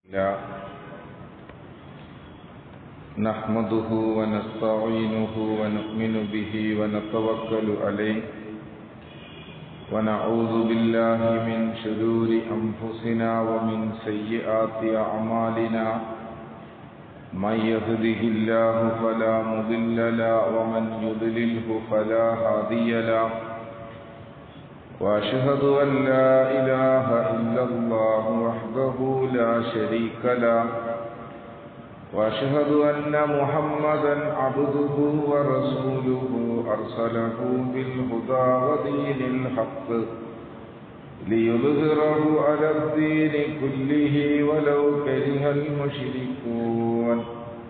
لا نحمده ونستعينه ونؤمن به ونتوكل عليه ونعوذ بالله من شرور أنفسنا ومن سيئات أعمالنا من يهده الله فلا مضل له ومن يضلله فلا هادي له واشهد ان لا اله الا الله وحده لا شريك له واشهد ان محمدا عبده ورسوله ارسله بالهدى ودين الحق ليظهره على الدين كله ولو كره المشركون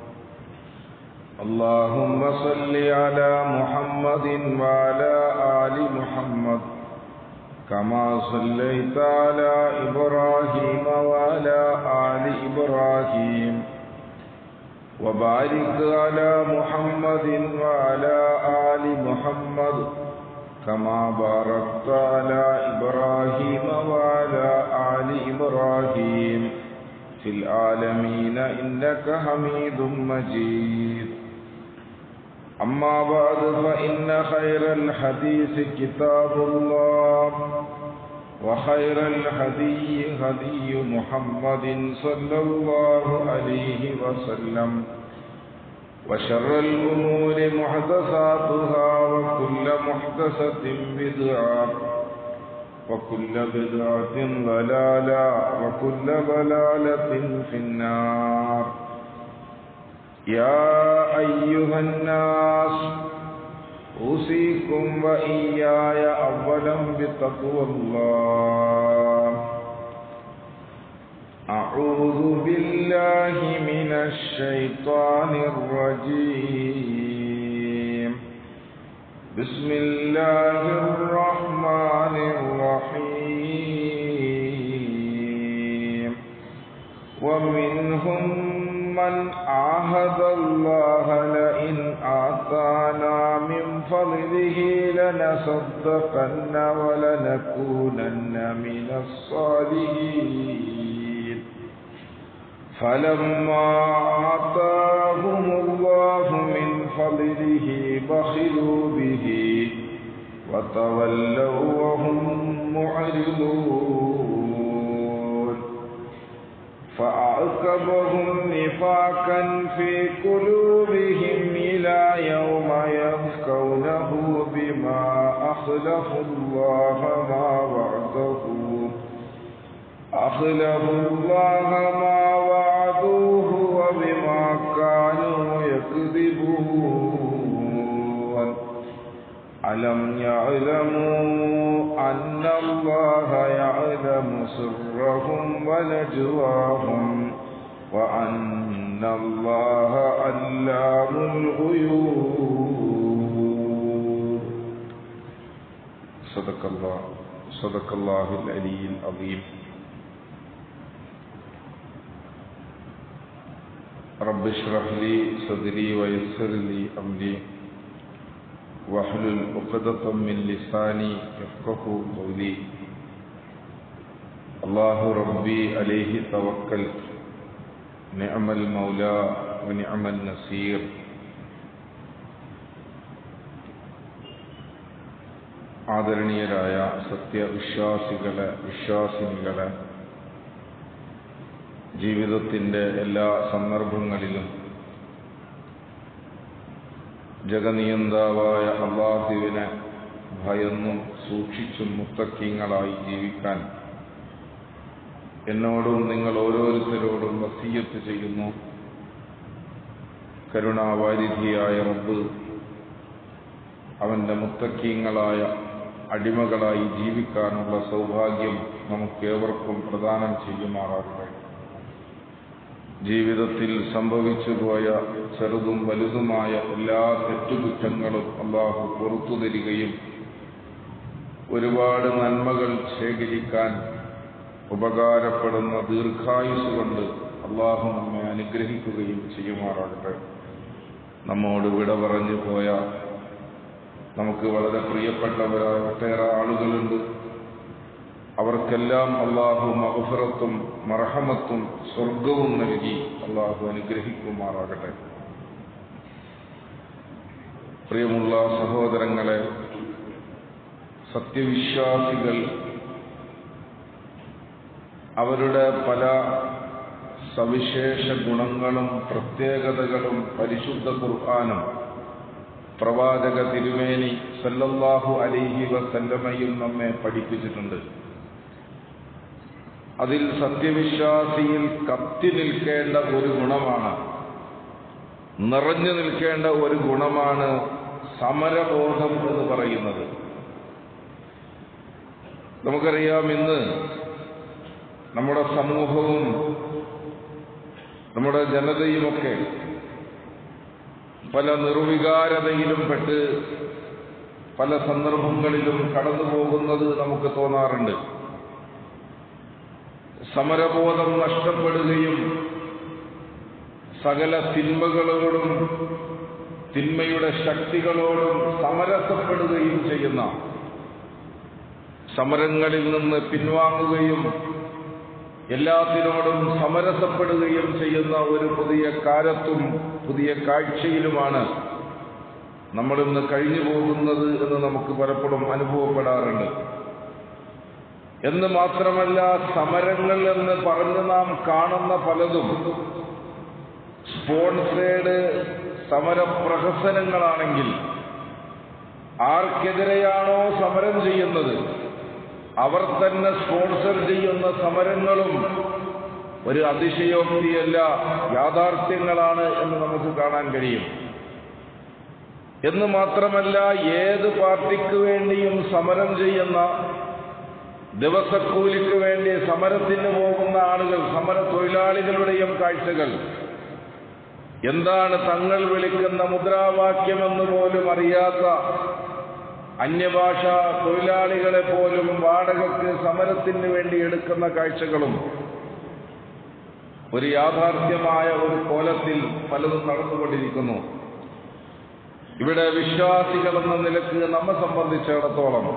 اللهم صل على محمد وعلى ال محمد كما صليت على إبراهيم وعلى آل إبراهيم وبارك على محمد وعلى آل محمد كما باركت على إبراهيم وعلى آل إبراهيم في العالمين إنك حميد مجيد أما بعد فإن خير الحديث كتاب الله وخير الهدي هدي محمد صلى الله عليه وسلم وشر الأمور محدثاتها وكل محدثة بدعة وكل بدعة ضلالة وكل ضلالة في النار يا أيها الناس أوصيكم وإياي أولا بتقوى الله أعوذ بالله من الشيطان الرجيم بسم الله الرحمن الرحيم ومنهم من عاهد الله لئن آتانا من فضله لنصدقن ولنكونن من الصالحين فلما آتاهم الله من فضله بخلوا به وتولوا وهم معرضون فأعقبهم نفاقا في قلوبهم إلى يوم يلقونه بما أخلفوا الله ما وعده أخلفوا الله ما وعدوه وبما كانوا يكذبون ألم يعلموا أن الله يعلم سرهم ونجواهم وأن الله علام الغيوب صدق الله صدق الله العلي العظيم رب اشرح لي صدري ويسر لي أمري واحلل عقدة من لساني يفقه قولي الله ربي عليه توكلت نعم المولى ونعم النصير ആദരണീയരായ സത്യവിശ്വാസികളെ വിശ്വാസിനികളെ ജീവിതത്തിൻ്റെ എല്ലാ സന്ദർഭങ്ങളിലും ജഗനിയന്താവായ അള്ളാഹുവിനെ ഭയന്നും സൂക്ഷിച്ചും മുത്തക്കിങ്ങളായി ജീവിക്കാൻ എന്നോടും നിങ്ങൾ ഓരോരുത്തരോടും വസീയത്ത് ചെയ്യുന്നു കരുണാവാരിധിയായ റബ്ബ് അവന്റെ മുത്തക്കീങ്ങളായ അടിമകളായി ജീവിക്കാനുള്ള സൗഭാഗ്യം നമുക്കേവർക്കും പ്രദാനം ചെയ്യുമാറാകട്ടെ ജീവിതത്തിൽ സംഭവിച്ചു പോയ ചെറുതും വലുതുമായ എല്ലാ തെറ്റുകുറ്റങ്ങളും അള്ളാഹു പുറത്തു തരികയും ഒരുപാട് നന്മകൾ ശേഖരിക്കാൻ ഉപകാരപ്പെടുന്ന ദീർഘായുസ് കൊണ്ട് അള്ളാഹു നമ്മെ അനുഗ്രഹിക്കുകയും ചെയ്യുമാറാകട്ടെ നമ്മോട് വിട പറഞ്ഞു പോയ നമുക്ക് വളരെ പ്രിയപ്പെട്ടവരായ ഒട്ടേറെ ആളുകളുണ്ട് അവർക്കെല്ലാം അള്ളാഹു മഹഫറത്തും മറഹമത്തും സ്വർഗവും നൽകി അള്ളാഹു അനുഗ്രഹിക്കുമാറാകട്ടെ പ്രിയമുള്ള സഹോദരങ്ങളെ സത്യവിശ്വാസികൾ അവരുടെ പല സവിശേഷ ഗുണങ്ങളും പ്രത്യേകതകളും പരിശുദ്ധ ഖുർആാനും പ്രവാചക തിരുമേനി സല്ലല്ലാഹു അലൈഹി വസല്ലമയും നമ്മെ പഠിപ്പിച്ചിട്ടുണ്ട് അതിൽ സത്യവിശ്വാസിയിൽ കത്തി നിൽക്കേണ്ട ഒരു ഗുണമാണ് നിറഞ്ഞു നിൽക്കേണ്ട ഒരു ഗുണമാണ് സമരബോധം എന്ന് പറയുന്നത് നമുക്കറിയാം ഇന്ന് നമ്മുടെ സമൂഹവും നമ്മുടെ ജനതയുമൊക്കെ പല നിർവികാരതയിലും പെട്ട് പല സന്ദർഭങ്ങളിലും കടന്നു പോകുന്നത് നമുക്ക് തോന്നാറുണ്ട് സമരബോധം നഷ്ടപ്പെടുകയും സകല തിന്മകളോടും തിന്മയുടെ ശക്തികളോടും സമരസപ്പെടുകയും ചെയ്യുന്ന സമരങ്ങളിൽ നിന്ന് പിൻവാങ്ങുകയും എല്ലാത്തിനോടും സമരസപ്പെടുകയും ചെയ്യുന്ന ഒരു പുതിയ കാലത്തും പുതിയ കാഴ്ചയിലുമാണ് നമ്മളിന്ന് കഴിഞ്ഞു പോകുന്നത് എന്ന് നമുക്ക് പലപ്പോഴും അനുഭവപ്പെടാറുണ്ട് എന്ന് മാത്രമല്ല സമരങ്ങൾ എന്ന് പറഞ്ഞ് നാം കാണുന്ന പലതും സ്പോൺസേഡ് സമരപ്രഹസനങ്ങളാണെങ്കിൽ ആർക്കെതിരെയാണോ സമരം ചെയ്യുന്നത് അവർ തന്നെ സ്പോൺസർ ചെയ്യുന്ന സമരങ്ങളും ഒരു അതിശയോക്തിയല്ല യാഥാർത്ഥ്യങ്ങളാണ് എന്ന് നമുക്ക് കാണാൻ കഴിയും എന്ന് മാത്രമല്ല ഏത് പാർട്ടിക്ക് വേണ്ടിയും സമരം ചെയ്യുന്ന ദിവസക്കൂലിക്ക് വേണ്ടി സമരത്തിന് പോകുന്ന ആളുകൾ സമര തൊഴിലാളികളുടെയും കാഴ്ചകൾ എന്താണ് തങ്ങൾ വിളിക്കുന്ന മുദ്രാവാക്യമെന്ന് പോലും അറിയാത്ത അന്യഭാഷ തൊഴിലാളികളെ പോലും വാടകയ്ക്ക് സമരത്തിന് വേണ്ടി എടുക്കുന്ന കാഴ്ചകളും ഒരു യാഥാർത്ഥ്യമായ ഒരു കോലത്തിൽ പലതും നടന്നുകൊണ്ടിരിക്കുന്നു ഇവിടെ വിശ്വാസികൾ എന്ന നിലക്ക് നമ്മെ സംബന്ധിച്ചിടത്തോളം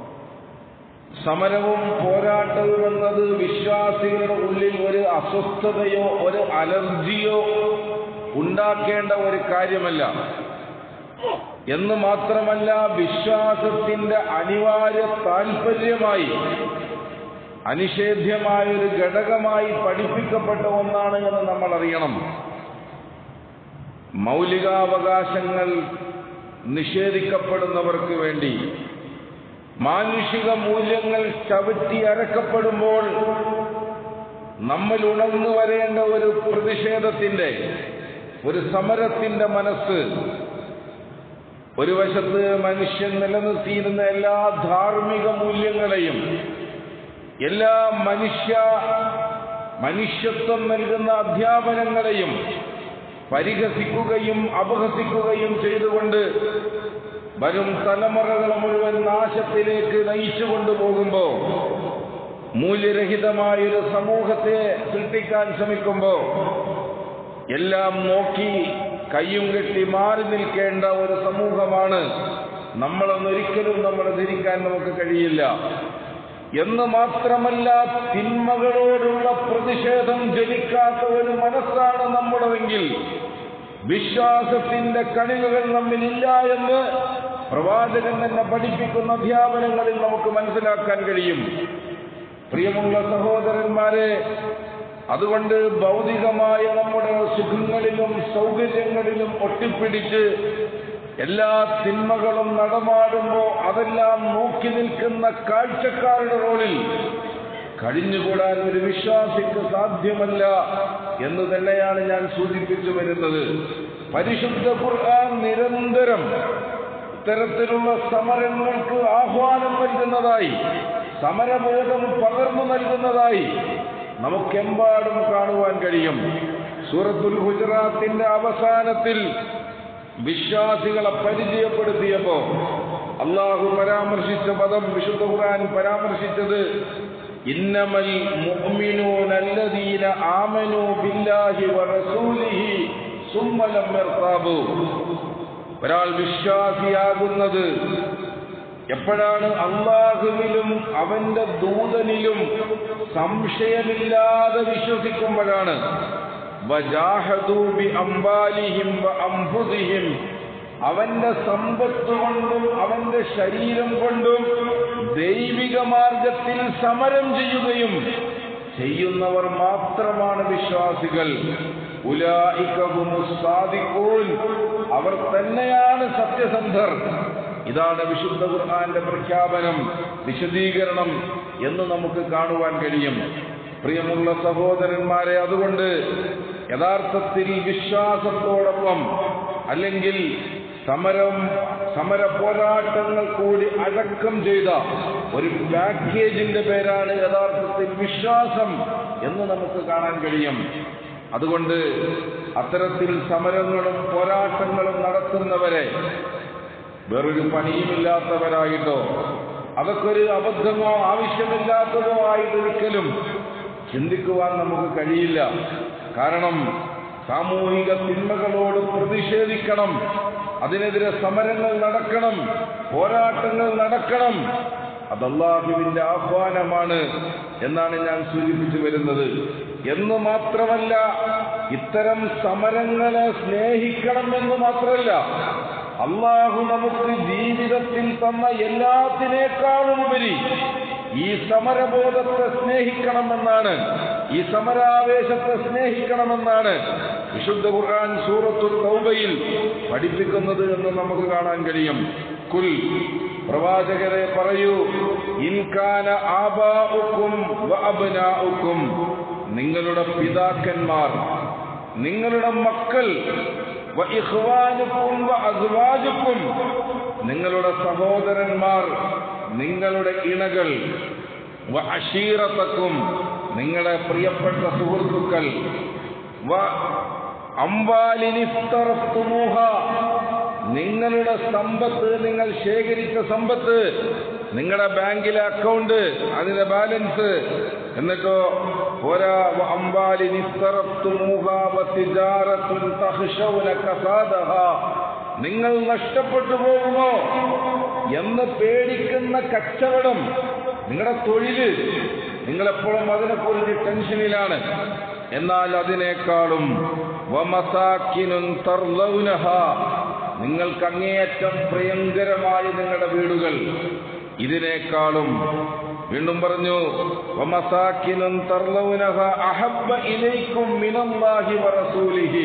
സമരവും പോരാട്ടവും എന്നത് വിശ്വാസികളുടെ ഉള്ളിൽ ഒരു അസ്വസ്ഥതയോ ഒരു അലർജിയോ ഉണ്ടാക്കേണ്ട ഒരു കാര്യമല്ല എന്ന് മാത്രമല്ല വിശ്വാസത്തിന്റെ അനിവാര്യ താൽപര്യമായി അനിഷേധ്യമായ ഒരു ഘടകമായി പഠിപ്പിക്കപ്പെട്ട ഒന്നാണ് എന്ന് നമ്മൾ അറിയണം മൗലികാവകാശങ്ങൾ നിഷേധിക്കപ്പെടുന്നവർക്ക് വേണ്ടി മാനുഷിക മൂല്യങ്ങൾ ചവിട്ടി അരക്കപ്പെടുമ്പോൾ നമ്മൾ ഉണർന്നു വരേണ്ട ഒരു പ്രതിഷേധത്തിന്റെ ഒരു സമരത്തിന്റെ മനസ്സ് ഒരു വശത്ത് മനുഷ്യൻ നിലനിർത്തിയിരുന്ന എല്ലാ ധാർമ്മിക മൂല്യങ്ങളെയും എല്ലാ മനുഷ്യ മനുഷ്യത്വം നൽകുന്ന അധ്യാപനങ്ങളെയും പരിഹസിക്കുകയും അപഹസിക്കുകയും ചെയ്തുകൊണ്ട് വരും തലമുറകൾ മുഴുവൻ നാശത്തിലേക്ക് നയിച്ചു കൊണ്ടുപോകുമ്പോ മൂല്യരഹിതമായൊരു സമൂഹത്തെ സൃഷ്ടിക്കാൻ ശ്രമിക്കുമ്പോ എല്ലാം നോക്കി കയ്യും കെട്ടി മാറി നിൽക്കേണ്ട ഒരു സമൂഹമാണ് നമ്മളെന്നൊരിക്കലും നമ്മൾ ധരിക്കാൻ നമുക്ക് കഴിയില്ല എന്ന് മാത്രമല്ല തിന്മകളോടുള്ള പ്രതിഷേധം ജനിക്കാത്ത ഒരു മനസ്സാണ് നമ്മുടെതെങ്കിൽ വിശ്വാസത്തിന്റെ കണികകൾ നമ്മിലില്ല എന്ന് പ്രവാചകൻ തന്നെ പഠിപ്പിക്കുന്ന അധ്യാപനങ്ങളിൽ നമുക്ക് മനസ്സിലാക്കാൻ കഴിയും പ്രിയമുള്ള സഹോദരന്മാരെ അതുകൊണ്ട് ഭൗതികമായ നമ്മുടെ സുഖങ്ങളിലും സൗകര്യങ്ങളിലും ഒട്ടിപ്പിടിച്ച് എല്ലാ തിന്മകളും നടമാടുമ്പോൾ അതെല്ലാം നോക്കി നിൽക്കുന്ന കാഴ്ചക്കാരുടെ റോളിൽ കഴിഞ്ഞുകൂടാൻ ഒരു വിശ്വാസിക്ക് സാധ്യമല്ല എന്ന് തന്നെയാണ് ഞാൻ സൂചിപ്പിച്ചു വരുന്നത് പരിശുദ്ധ ഖുർആൻ നിരന്തരം ഇത്തരത്തിലുള്ള സമരങ്ങൾക്ക് ആഹ്വാനം നൽകുന്നതായി സമരബോധം പകർന്നു നൽകുന്നതായി നമുക്കെമ്പാടും കാണുവാൻ കഴിയും സൂറത്തുൽ ഗുജറാത്തിന്റെ അവസാനത്തിൽ വിശ്വാസികളെ പരിചയപ്പെടുത്തിയപ്പോ അള്ളാഹു പരാമർശിച്ച പദം വിശുദ്ധ ഖുർആൻ പരാമർശിച്ചത് ഇന്നമൽ മുഅ്മിനൂന അല്ലദീന ആമനു ബില്ലാഹി വറസൂലിഹി സുമ്മ ലം യർതാബു ഒരാൾ വിശ്വാസിയാകുന്നത് എപ്പോഴാണ് അള്ളാഹുവിലും അവന്റെ ദൂതനിലും സംശയമില്ലാതെ വിശ്വസിക്കുമ്പോഴാണ് വജാഹദൂ ബി അംബാലിഹിം വ അംഫുസിഹിം അവന്റെ സമ്പത്ത് കൊണ്ടും അവന്റെ ശരീരം കൊണ്ടും ദൈവിക മാർഗത്തിൽ സമരം ചെയ്യുകയും ചെയ്യുന്നവർ മാത്രമാണ് വിശ്വാസികൾ ഉലായിക്കൂൻ അവർ തന്നെയാണ് സത്യസന്ധർ ഇതാണ് വിശുദ്ധ ഖുർആന്റെ പ്രഖ്യാപനം വിശദീകരണം എന്ന് നമുക്ക് കാണുവാൻ കഴിയും പ്രിയമുള്ള സഹോദരന്മാരെ അതുകൊണ്ട് യഥാർത്ഥത്തിൽ വിശ്വാസത്തോടൊപ്പം അല്ലെങ്കിൽ സമരം സമര പോരാട്ടങ്ങൾ കൂടി അടക്കം ചെയ്ത ഒരു പാക്കേജിന്റെ പേരാണ് യഥാർത്ഥത്തിൽ വിശ്വാസം എന്ന് നമുക്ക് കാണാൻ കഴിയും അതുകൊണ്ട് അത്തരത്തിൽ സമരങ്ങളും പോരാട്ടങ്ങളും നടത്തുന്നവരെ വേറൊരു പണിയുമില്ലാത്തവരായിട്ടോ അതൊക്കെ ഒരു അബദ്ധമോ ആവശ്യമില്ലാത്തതോ ആയിട്ടൊരിക്കലും ചിന്തിക്കുവാൻ നമുക്ക് കഴിയില്ല കാരണം സാമൂഹിക തിന്മകളോട് പ്രതിഷേധിക്കണം അതിനെതിരെ സമരങ്ങൾ നടക്കണം പോരാട്ടങ്ങൾ നടക്കണം അത് അള്ളാഹുവിന്റെ ആഹ്വാനമാണ് എന്നാണ് ഞാൻ സൂചിപ്പിച്ചു വരുന്നത് എന്ന് മാത്രമല്ല ഇത്തരം സമരങ്ങളെ സ്നേഹിക്കണം എന്ന് മാത്രമല്ല അള്ളാഹു നമുക്ക് ജീവിതത്തിൽ തന്ന എല്ലാത്തിനേക്കാളും ഉപരി ഈ സമരബോധത്തെ സ്നേഹിക്കണമെന്നാണ് ഈ സമരാവേശത്തെ സ്നേഹിക്കണമെന്നാണ് വിശുദ്ധ ഖുർആൻ സൂറത്തുൽ തൗബയിൽ പഠിപ്പിക്കുന്നത് എന്ന് നമുക്ക് കാണാൻ കഴിയും കുൽ പ്രവാചകരെ പറയൂ ഇൻകാന ആബാഉക്കും വ അബ്നാഉക്കും നിങ്ങളുടെ പിതാക്കന്മാർ നിങ്ങളുടെ മക്കൾ വ ഇഖ്വാനുക്കും വ അസ്വാജുക്കും നിങ്ങളുടെ സഹോദരന്മാർ നിങ്ങളുടെ ഇണകൾ വ അഷീറത്തക്കും നിങ്ങളുടെ പ്രിയപ്പെട്ട സുഹൃത്തുക്കൾ വ അംബാലിനിഫ്തറഫ്തുമൂഹ നിങ്ങളുടെ സമ്പത്ത് നിങ്ങൾ ശേഖരിച്ച സമ്പത്ത് നിങ്ങളുടെ ബാങ്കിലെ അക്കൗണ്ട് അതിന്റെ ബാലൻസ് എന്നിട്ടോ പോരാ നിങ്ങൾ നഷ്ടപ്പെട്ടു പോകുമോ എന്ന് പേടിക്കുന്ന കച്ചവടം നിങ്ങളുടെ തൊഴില് നിങ്ങളെപ്പോഴും അതിനെക്കുറിച്ച് ടെൻഷനിലാണ് എന്നാൽ അതിനേക്കാളും വമസാക്കിനും തർലൗനഹ നിങ്ങൾക്ക് അങ്ങേയറ്റം പ്രിയങ്കരമായ നിങ്ങളുടെ വീടുകൾ ഇതിനേക്കാളും വീണ്ടും പറഞ്ഞു വമസാക്കിനും തർലൗനഹ അഹബ്ബ ഇലൈക്കും മിനല്ലാഹി വറസൂലിഹി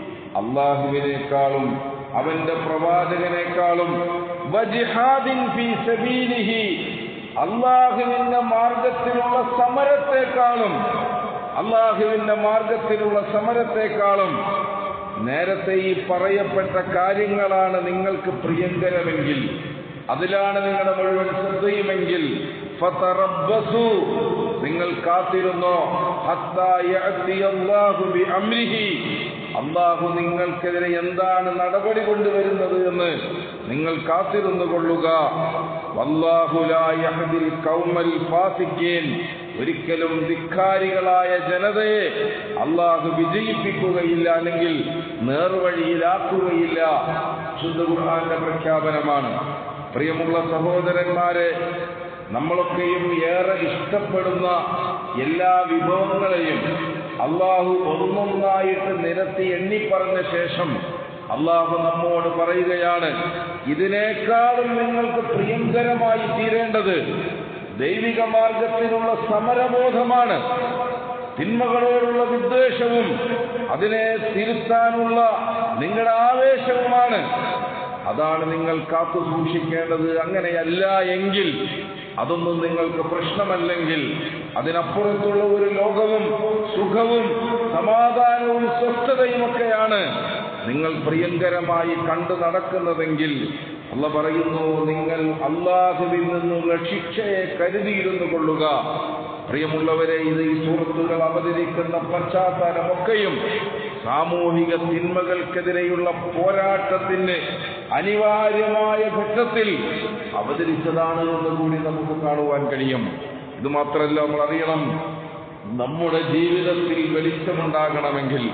അള്ളാഹുവിനേക്കാളും അവന്റെ പ്രവാചകനേക്കാളും വജിഹാദിൻ ഫീ സബീലിഹി അള്ളാഹുവിന്റെ മാർഗത്തിലുള്ള സമരത്തെക്കാളും അള്ളാഹുവിന്റെ മാർഗത്തിലുള്ള സമരത്തെക്കാളും നേരത്തെ ഈ പറയപ്പെട്ട കാര്യങ്ങളാണ് നിങ്ങൾക്ക് പ്രിയങ്കരമെങ്കിൽ അതിലാണ് നിങ്ങളുടെ മുഴുവൻ ശ്രദ്ധയുമെങ്കിൽ ഫതറബ്ബസു നിങ്ങൾ കാത്തിരുന്നോ ഹത്താ യഅ്തിയല്ലാഹു ബിഅംരിഹി അള്ളാഹു നിങ്ങൾക്കെതിരെ എന്താണ് നടപടി കൊണ്ടുവരുന്നത് എന്ന് നിങ്ങൾ കാത്തിരുന്നു കൊള്ളുക വല്ലാഹു ലാ യഹ്ദിൽ ഖൗമൽ ഫാസിഖീൻ ഒരിക്കലും ധിക്കാരികളായ ജനതയെ അള്ളാഹു വിജയിപ്പിക്കുകയില്ല അല്ലെങ്കിൽ നേർവഴിയിലാക്കുകയില്ല ശുദ്ധ ഖുർആന്റെ പ്രഖ്യാപനമാണ് പ്രിയമുള്ള സഹോദരന്മാരെ നമ്മളൊക്കെയും ഏറെ ഇഷ്ടപ്പെടുന്ന എല്ലാ വിഭവങ്ങളെയും അള്ളാഹു ഒന്നൊന്നായിട്ട് നിരത്തി എണ്ണിപ്പറഞ്ഞ ശേഷം അള്ളാഹു നമ്മോട് പറയുകയാണ് ഇതിനേക്കാളും നിങ്ങൾക്ക് പ്രിയങ്കരമായി തീരേണ്ടത് ദൈവിക മാർഗത്തിലുള്ള സമരബോധമാണ് തിന്മകളോടുള്ള വിദ്വേഷവും അതിനെ തിരുത്താനുള്ള നിങ്ങളുടെ ആവേശവുമാണ് അതാണ് നിങ്ങൾ കാത്തു സൂക്ഷിക്കേണ്ടത് അങ്ങനെയല്ല എങ്കിൽ അതൊന്നും നിങ്ങൾക്ക് പ്രശ്നമല്ലെങ്കിൽ അതിനപ്പുറത്തുള്ള ഒരു ലോകവും സുഖവും സമാധാനവും സ്വസ്ഥതയുമൊക്കെയാണ് നിങ്ങൾ പ്രിയങ്കരമായി കണ്ടു നടക്കുന്നതെങ്കിൽ അല്ല പറയുന്നു നിങ്ങൾ അള്ളാഹുവിൽ നിന്നുള്ള ശിക്ഷയെ കരുതിയിരുന്നു കൊള്ളുക പ്രിയമുള്ളവരെ ഇത് ഈ സുഹൃത്തുക്കൾ അവതരിക്കുന്ന പശ്ചാത്തലമൊക്കെയും സാമൂഹിക തിന്മകൾക്കെതിരെയുള്ള പോരാട്ടത്തിന് അനിവാര്യമായ ഘട്ടത്തിൽ അവതരിച്ചതാണ് എന്ന് കൂടി നമുക്ക് കാണുവാൻ കഴിയും ഇത് മാത്രമല്ല നമ്മൾ അറിയണം നമ്മുടെ ജീവിതത്തിൽ വെളിച്ചമുണ്ടാകണമെങ്കിൽ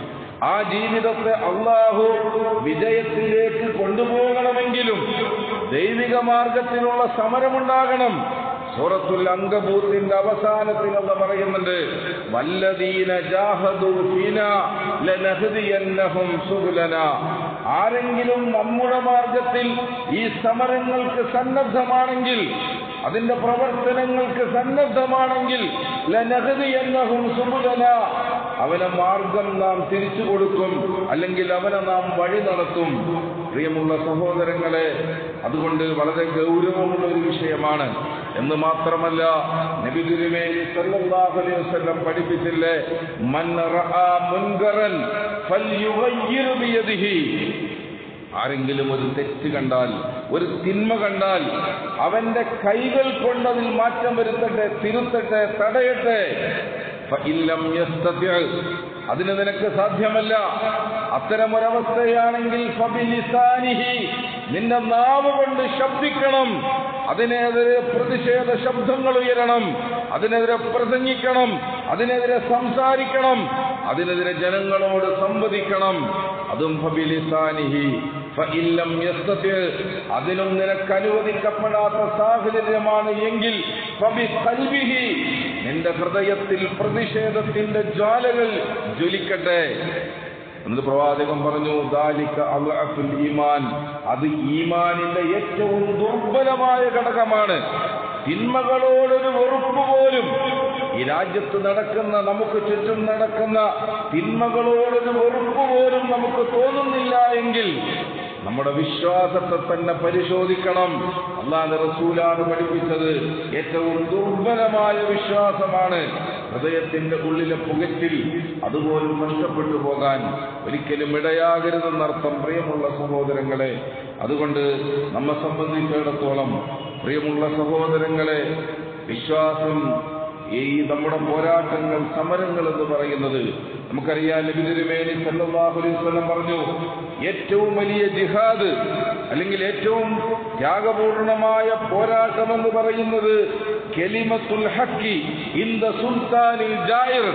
ആ ജീവിതത്തെ അള്ളാഹു വിജയത്തിലേക്ക് കൊണ്ടുപോകണമെങ്കിലും ദൈവിക മാർഗത്തിലുള്ള സമരമുണ്ടാകണം സൂറത്തുൽ അങ്കബൂത്തിന്റെ അവസാനത്തിൽ അത് പറയുന്നുണ്ട് വല്ലദീന ജാഹദു ഫീന ലനഹ്ദിയന്നഹും സുബുലന ആരെങ്കിലും നമ്മുടെ മാർഗത്തിൽ ഈ സമരങ്ങൾക്ക് സന്നദ്ധമാണെങ്കിൽ അതിന്റെ പ്രവർത്തനങ്ങൾക്ക് സന്നദ്ധമാണെങ്കിൽ ലനഹ്ദിയന്നഹും സുബുലന അവനെ മാർഗം നാം തിരിച്ചു കൊടുക്കും അല്ലെങ്കിൽ അവനെ നാം വഴി നടത്തും പ്രിയമുള്ള സഹോദരങ്ങളെ അതുകൊണ്ട് വളരെ ഗൗരവമുള്ള ഒരു വിഷയമാണ് എന്ന് മാത്രമല്ല നബി തിരുമേനി സല്ലല്ലാഹു അലൈഹി വസല്ലം പഠിപ്പിച്ചില്ലേ മൻ റആ മുൻകറൻ ഫൽയുഗയ്യിർ ബിയദിഹി ആരെങ്കിലും ഒരു തെറ്റ് കണ്ടാൽ ഒരു തിന്മ കണ്ടാൽ അവന്റെ കൈകൾ കൊണ്ട് അതിൽ മാറ്റം വരുത്തട്ടെ തിരുത്തട്ടെ തടയട്ടെ ഫഇല്ലം യസ്തതി' അതിന് നിനക്ക് സാധ്യമല്ല അത്തരമൊരവസ്ഥയാണെങ്കിൽ ഫബിലിസാനിഹി നിന്റെ നാവ് കൊണ്ട് ശബ്ദിക്കണം അതിനെതിരെ പ്രതിഷേധ ശബ്ദങ്ങൾ ഉയരണം അതിനെതിരെ പ്രസംഗിക്കണം അതിനെതിരെ സംസാരിക്കണം അതിനെതിരെ ജനങ്ങളോട് സംവദിക്കണം അതും ഫബിലിസാനിഹി ഫഇല്ലം യസ്തതി' അതിനും നിനക്ക് അനുവദിക്കപ്പെടാത്ത സാഹചര്യമാണ് എങ്കിൽ ഫബി ഖൽബിഹി നിന്റെ ഹൃദയത്തിൽ പ്രതിഷേധത്തിന്റെ ജ്വാലകൾ ജ്വലിക്കട്ടെ എന്നിട്ട് പ്രവാചകൻ പറഞ്ഞു ദാലിക അദ്അഫുൽ ഈമാൻ അത് ഈമാനിന്റെ ഏറ്റവും ദുർബലമായ ഘടകമാണ് തിന്മകളോടൊരു വെറുപ്പ് പോലും ഈ രാജ്യത്ത് നടക്കുന്ന നമുക്ക് ചുറ്റും നടക്കുന്ന തിന്മകളോടൊരു വെറുപ്പ് പോലും നമുക്ക് തോന്നുന്നില്ല എങ്കിൽ നമ്മുടെ വിശ്വാസത്തെ തന്നെ പരിശോധിക്കണം അള്ളാഹ് റസൂലാണ് പഠിപ്പിച്ചത് ഏറ്റവും ദുർബലമായ വിശ്വാസമാണ് ഹൃദയത്തിന്റെ ഉള്ളിലെ പുകറ്റിൽ അതുപോലും നഷ്ടപ്പെട്ടു പോകാൻ ഒരിക്കലും ഇടയാകരുതെന്നർത്ഥം പ്രിയമുള്ള സഹോദരങ്ങളെ അതുകൊണ്ട് നമ്മെ സംബന്ധിച്ചിടത്തോളം പ്രിയമുള്ള സഹോദരങ്ങളെ വിശ്വാസം ഈ നമ്മുടെ പോരാട്ടങ്ങൾ സമരങ്ങൾ എന്ന് പറയുന്നത് നമുക്കറിയാം ലബിതിരുമേനി സല്ലല്ലാഹു അലൈഹി വസല്ലം പറഞ്ഞു ഏറ്റവും വലിയ ജിഹാദ് അല്ലെങ്കിൽ ഏറ്റവും ത്യാഗപൂർണമായ പോരാട്ടം എന്ന് പറയുന്നത് കെലിമത്തുൽ ഹക്കി ഇന്ദ സുൽത്താനിൽ ജായിർ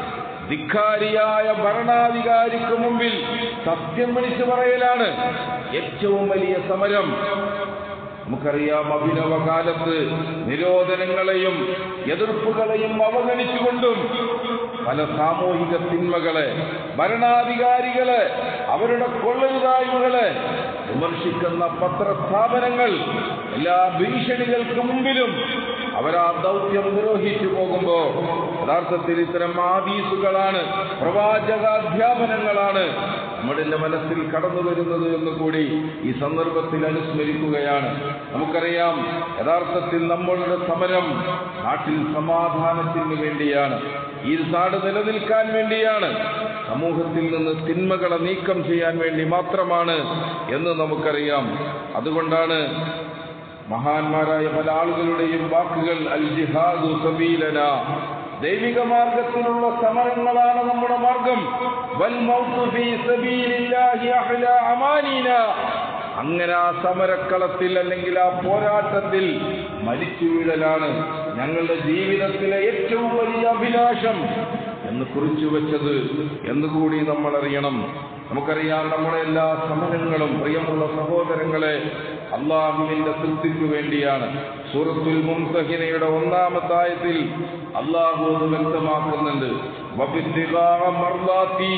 ധിക്കാരിയായ ഭരണാധികാരിക്ക് മുമ്പിൽ സത്യം വിളിച്ചു പറയലാണ് ഏറ്റവും വലിയ സമരം നമുക്കറിയാം അഭിനവ കാലത്ത് നിരോധനങ്ങളെയും എതിർപ്പുകളെയും അവഗണിച്ചുകൊണ്ടും പല സാമൂഹിക തിന്മകളെ ഭരണാധികാരികളെ അവരുടെ കൊള്ളരുതായ്മകളെ വിമർശിക്കുന്ന പത്രസ്ഥാപനങ്ങൾ എല്ലാ ഭീഷണികൾക്ക് മുമ്പിലും അവരാ ദൗത്യം നിർവഹിച്ചു പോകുമ്പോ യഥാർത്ഥത്തിൽ ഇത്തരം ആദീസുകളാണ് പ്രവാചകാധ്യാപനങ്ങളാണ് നമ്മുടെ മനസ്സിൽ കടന്നു വരുന്നത് എന്ന് കൂടി ഈ സന്ദർഭത്തിൽ അനുസ്മരിക്കുകയാണ് നമുക്കറിയാം യഥാർത്ഥത്തിൽ നമ്മളുടെ സമരം നാട്ടിൽ സമാധാനത്തിന് വേണ്ടിയാണ് ഈ നാട് നിലനിൽക്കാൻ വേണ്ടിയാണ് സമൂഹത്തിൽ നിന്ന് തിന്മകളെ നീക്കം ചെയ്യാൻ വേണ്ടി മാത്രമാണ് എന്ന് നമുക്കറിയാം അതുകൊണ്ടാണ് മഹാന്മാരായ പല ആളുകളുടെയും വാക്കുകൾ അൽ ജിഹാദു സബീലന ദൈവിക മാർഗത്തിലുള്ള സമരങ്ങളാണ് നമ്മുടെ മാർഗം വൽ മൗതു ഫീ സബീലില്ലാഹി അഹ്ലാ അമാനീന അങ്ങനെ ആ സമരക്കളത്തിൽ അല്ലെങ്കിൽ ആ പോരാട്ടത്തിൽ മരിച്ചു വീഴലാണ് ഞങ്ങളുടെ ജീവിതത്തിലെ ഏറ്റവും വലിയ അഭിലാഷം എന്ന് കുറിച്ചു വെച്ചത് എന്നുകൂടി നമ്മൾ അറിയണം നമുക്കറിയാം നമ്മുടെ എല്ലാ സമരങ്ങളും പ്രിയമുള്ള സഹോദരങ്ങളെ അള്ളാഹുവിന്റെ തൃപ്തിക്ക് വേണ്ടിയാണ് സൂറത്തുൽ മുംതഹിനയുടെ ഒന്നാമത്തെ ആയത്തിൽ അള്ളാഹു അത് വ്യക്തമാക്കുന്നുണ്ട് വബിത്തിഗാഅ മർദാത്തി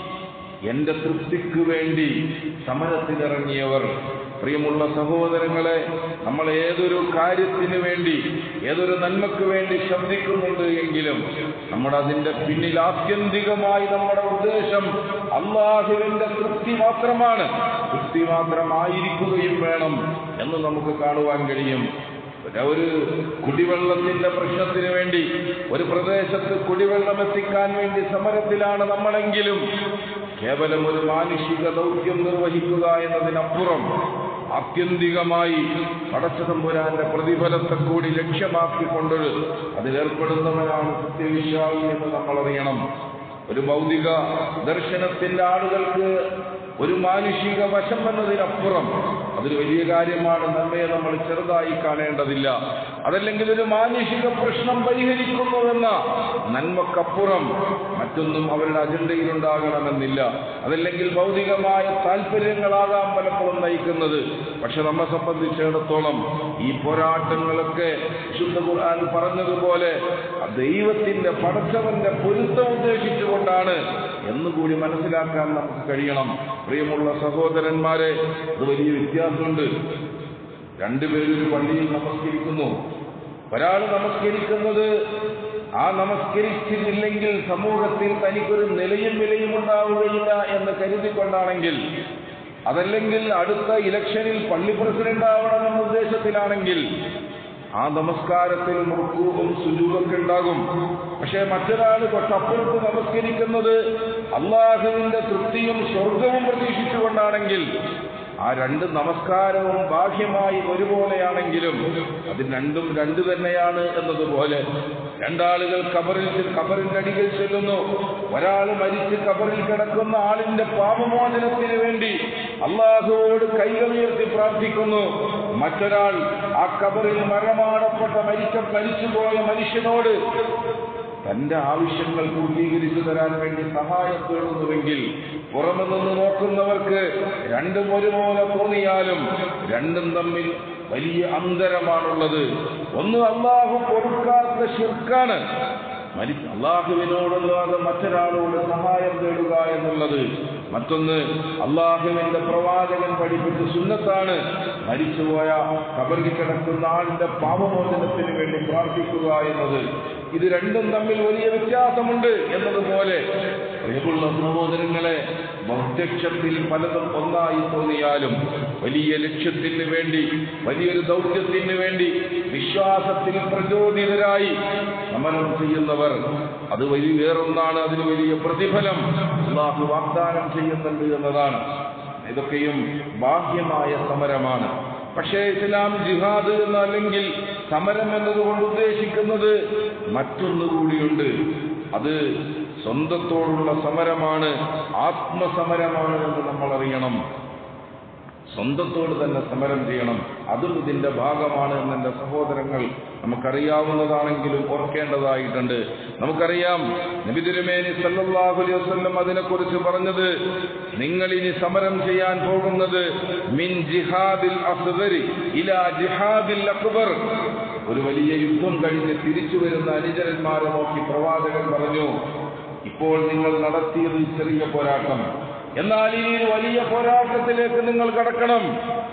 എന്റെ തൃപ്തിക്ക് വേണ്ടി സമരത്തിനിറങ്ങിയവർ പ്രിയമുള്ള സഹോദരങ്ങളെ നമ്മൾ ഏതൊരു കാര്യത്തിന് വേണ്ടി ഏതൊരു നന്മക്ക് വേണ്ടി ശബ്ദിക്കുന്നുണ്ട് എങ്കിലും നമ്മുടെ അതിന്റെ പിന്നിൽ ആത്യന്തികമായി നമ്മുടെ ഉദ്ദേശം അള്ളാഹുവിന്റെ തൃപ്തി മാത്രമാണ് തൃപ്തി മാത്രമായിരിക്കുകയും വേണം എന്ന് നമുക്ക് കാണുവാൻ കഴിയും ഒരു കുടിവെള്ളത്തിന്റെ പ്രശ്നത്തിന് വേണ്ടി ഒരു പ്രദേശത്ത് കുടിവെള്ളം എത്തിക്കാൻ വേണ്ടി സമരത്തിലാണ് നമ്മളെങ്കിലും കേവലം ഒരു മാനുഷിക ദൗത്യം നിർവഹിക്കുക എന്നതിനപ്പുറം ആത്യന്തികമായി പടച്ചതമ്പുരാന്റെ പ്രതിഫലത്തെ കൂടി ലക്ഷ്യമാക്കിക്കൊണ്ട് അതിലേർപ്പെടുന്നവനാണ് സത്യവിശ്വാസി എന്ന് നമ്മൾ അറിയണം ഒരു ഭൗതിക ദർശനത്തിന്റെ ആളുകൾക്ക് ഒരു മാനുഷിക വശം എന്നതിനപ്പുറം അതൊരു വലിയ കാര്യമാണ് നമ്മെ നമ്മൾ ചെറുതായി കാണേണ്ടതില്ല അതല്ലെങ്കിൽ ഒരു മാനുഷിക പ്രശ്നം പരിഹരിക്കുന്നുവെന്ന നന്മക്കപ്പുറം മറ്റൊന്നും അവരുടെ അജണ്ടയിൽ ഉണ്ടാകണമെന്നില്ല അതല്ലെങ്കിൽ ഭൗതികമായ താല്പര്യങ്ങളാകാം പലപ്പോഴും നയിക്കുന്നത് പക്ഷെ നമ്മെ സംബന്ധിച്ചിടത്തോളം ഈ പോരാട്ടങ്ങളൊക്കെ വിശുദ്ധ ഖുർആൻ പറഞ്ഞതുപോലെ ദൈവത്തിന്റെ പടച്ചവന്റെ പൊരുത്തം ഉദ്ദേശിച്ചുകൊണ്ടാണ് എന്നുകൂടി മനസ്സിലാക്കാൻ നമുക്ക് കഴിയണം പ്രിയമുള്ള സഹോദരന്മാരെ അത് വലിയ വ്യത്യാസമുണ്ട് രണ്ടുപേരും ഒരു പള്ളിയിൽ നമസ്കരിക്കുന്നു ഒരാൾ നമസ്കരിക്കുന്നത് ആ നമസ്കരിച്ചിട്ടില്ലെങ്കിൽ സമൂഹത്തിൽ തനിക്കൊരു നിലയും വിലയും ഉണ്ടാവുകയില്ല എന്ന് കരുതിക്കൊണ്ടാണെങ്കിൽ അതല്ലെങ്കിൽ അടുത്ത ഇലക്ഷനിൽ പള്ളി പ്രസിഡന്റ് ആവണമെന്ന ഉദ്ദേശത്തിലാണെങ്കിൽ ആ നമസ്കാരത്തിൽ മുറുക്കൂവും സുജൂതൊക്കെ ഉണ്ടാകും പക്ഷെ മറ്റൊരാൾ തൊട്ടപ്പുറത്ത് നമസ്കരിക്കുന്നത് അള്ളാഹുവിന്റെ തൃപ്തിയും സ്വർഗവും പ്രതീക്ഷിച്ചുകൊണ്ടാണെങ്കിൽ ആ രണ്ട് നമസ്കാരവും ബാഹ്യമായി ഒരുപോലെയാണെങ്കിലും അത് രണ്ടും രണ്ടു തന്നെയാണ് എന്നതുപോലെ രണ്ടാളുകൾ കബറിൽ കബറിന്റെ അടികൾ ചെല്ലുന്നു ഒരാൾ മരിച്ച് കബറിൽ കിടക്കുന്ന ആളിന്റെ പാപമോചനത്തിന് വേണ്ടി അള്ളാഹുവോട് കൈകൾ ഉയർത്തി പ്രാർത്ഥിക്കുന്നു മറ്റൊരാൾ ആ കബറിൽ മരമാടപ്പെട്ട മരിച്ച മരിച്ചുപോയ മനുഷ്യനോട് തന്റെ ആവശ്യങ്ങൾ പൂർത്തീകരിച്ചു തരാൻ വേണ്ടി സഹായം തേടുന്നുവെങ്കിൽ പുറമെ നിന്ന് നോക്കുന്നവർക്ക് രണ്ടും ഒരുപോലെ തോന്നിയാലും രണ്ടും തമ്മിൽ വലിയ അന്തരമാണുള്ളത് ഒന്ന് അള്ളാഹു പൊറുക്കാത്ത ശിർക്കാണ് മരി അള്ളാഹുവിനോടല്ലാതെ മറ്റൊരാളോട് സഹായം തേടുക എന്നുള്ളത് മറ്റൊന്ന് അള്ളാഹുവിന്റെ പ്രവാചകൻ പഠിപ്പിച്ച സുന്നത്താണ് മരിച്ചുപോയ കബറിൽ കിടക്കുന്ന ആളിന്റെ പാപമോചനത്തിന് വേണ്ടി പ്രാർത്ഥിക്കുക എന്നത് ഇത് രണ്ടും തമ്മിൽ വലിയ വ്യത്യാസമുണ്ട് എന്നതുപോലെ പ്രിയമുള്ള സഹോദരങ്ങളെ പ്രത്യക്ഷത്തിൽ പലതും ഒന്നായി തോന്നിയാലും വലിയ ലക്ഷ്യത്തിന് വേണ്ടി വലിയൊരു ദൗത്യത്തിന് വേണ്ടി വിശ്വാസത്തിൽ പ്രചോദിതരായി സമരം ചെയ്യുന്നവർ അത് വലിയ വേറൊന്നാണ് അതിന് വലിയ പ്രതിഫലം അള്ളാഹു വാഗ്ദാനം ചെയ്യുന്നുണ്ട് എന്നതാണ് ഇതൊക്കെയും ബാഹ്യമായ സമരമാണ് പക്ഷേ ഇസ്ലാം ജിഹാദ് എന്നല്ലെങ്കിൽ സമരം എന്നതുകൊണ്ട് ഉദ്ദേശിക്കുന്നത് മറ്റൊന്നുകൂടിയുണ്ട് അത് സ്വന്തത്തോടുള്ള സമരമാണ് ആത്മസമരമാണ് എന്ന് നമ്മൾ അറിയണം സ്വന്തത്തോട് തന്നെ സമരം ചെയ്യണം അതും ഇതിന്റെ ഭാഗമാണ് എന്ന് എന്റെ സഹോദരങ്ങൾ നമുക്കറിയാവുന്നതാണെങ്കിലും ഓർക്കേണ്ടതായിട്ടുണ്ട് നമുക്കറിയാം നബി തിരുമേനി സല്ലല്ലാഹു അലൈഹി വസല്ലം അതിനെക്കുറിച്ച് പറഞ്ഞത് നിങ്ങൾ ഇനി സമരം ചെയ്യാൻ പോകുന്നത് മിൻ ജിഹാദിൽ അസ്ദരി ഇലാ ജിഹാദിൽ അക്ബർ ഒരു വലിയ യുദ്ധം കഴിഞ്ഞ് തിരിച്ചു വരുന്ന അനുചരന്മാരെ നോക്കി പ്രവാചകൻ പറഞ്ഞു ഇപ്പോൾ നിങ്ങൾ നടത്തിയത് ചെറിയ പോരാട്ടം എന്നാൽ ഇനി ഒരു വലിയ പോരാട്ടത്തിലേക്ക് നിങ്ങൾ കടക്കണം